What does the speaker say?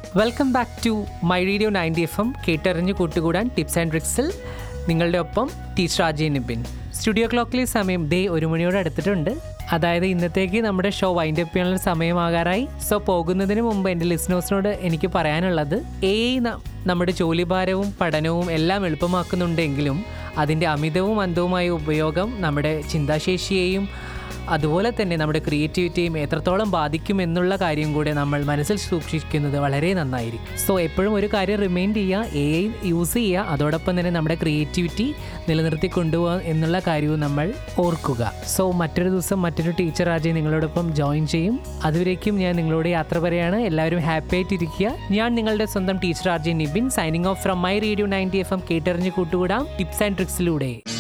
welcome back to My Radio ninety F M കേട്ടറിഞ്ഞ് കൂട്ടുകൂടാൻ tips and ട്രിക്സിൽ നിങ്ങളുടെ ഒപ്പം ടീച്ചർ അജയ് നിബിൻ സ്റ്റുഡിയോ ക്ലോക്കിലെ സമയം ദേ ഒരു മണിയോട് അടുത്തിട്ടുണ്ട് അതായത് ഇന്നത്തേക്ക് നമ്മുടെ ഷോ വൈൻഡ് അപ്പ് ചെയ്യാനുള്ള സമയമാകാറായി സോ പോകുന്നതിന് മുമ്പ് എൻ്റെ ലിസ്നേഴ്സിനോട് എനിക്ക് പറയാനുള്ളത് എ നമ്മുടെ ജോലിഭാരവും പഠനവും എല്ലാം എളുപ്പമാക്കുന്നുണ്ടെങ്കിലും അതിൻ്റെ അമിതവും അന്ധവുമായ ഉപയോഗം നമ്മുടെ ചിന്താശേഷിയെയും അതുപോലെ തന്നെ നമ്മുടെ ക്രിയേറ്റിവിറ്റിയും എത്രത്തോളം ബാധിക്കും എന്നുള്ള കാര്യം കൂടെ നമ്മൾ മനസ്സിൽ സൂക്ഷിക്കുന്നത് വളരെ നന്നായിരിക്കും സോ എപ്പോഴും ഒരു കാര്യം റിമൈൻഡ് ചെയ്യുക എ ഐ യൂസ് ചെയ്യുക അതോടൊപ്പം തന്നെ നമ്മുടെ ക്രിയേറ്റിവിറ്റി നിലനിർത്തി കൊണ്ടുപോകുക എന്നുള്ള കാര്യവും നമ്മൾ ഓർക്കുക സോ മറ്റൊരു ദിവസം മറ്റൊരു ടീച്ചർ ആജി നിങ്ങളോടൊപ്പം ജോയിൻ ചെയ്യും അതുവരേക്കും ഞാൻ നിങ്ങളോട് യാത്ര പറയാണ് എല്ലാവരും ഹാപ്പി ആയിട്ടിരിക്കുക ഞാൻ നിങ്ങളുടെ സ്വന്തം teacher RJ Nibin signing off from My Radio ninety F M കേട്ടറിഞ്ഞ് കൂട്ടുകൂടാം ടിപ്സ് ആൻഡ് ട്രിക്സിലൂടെ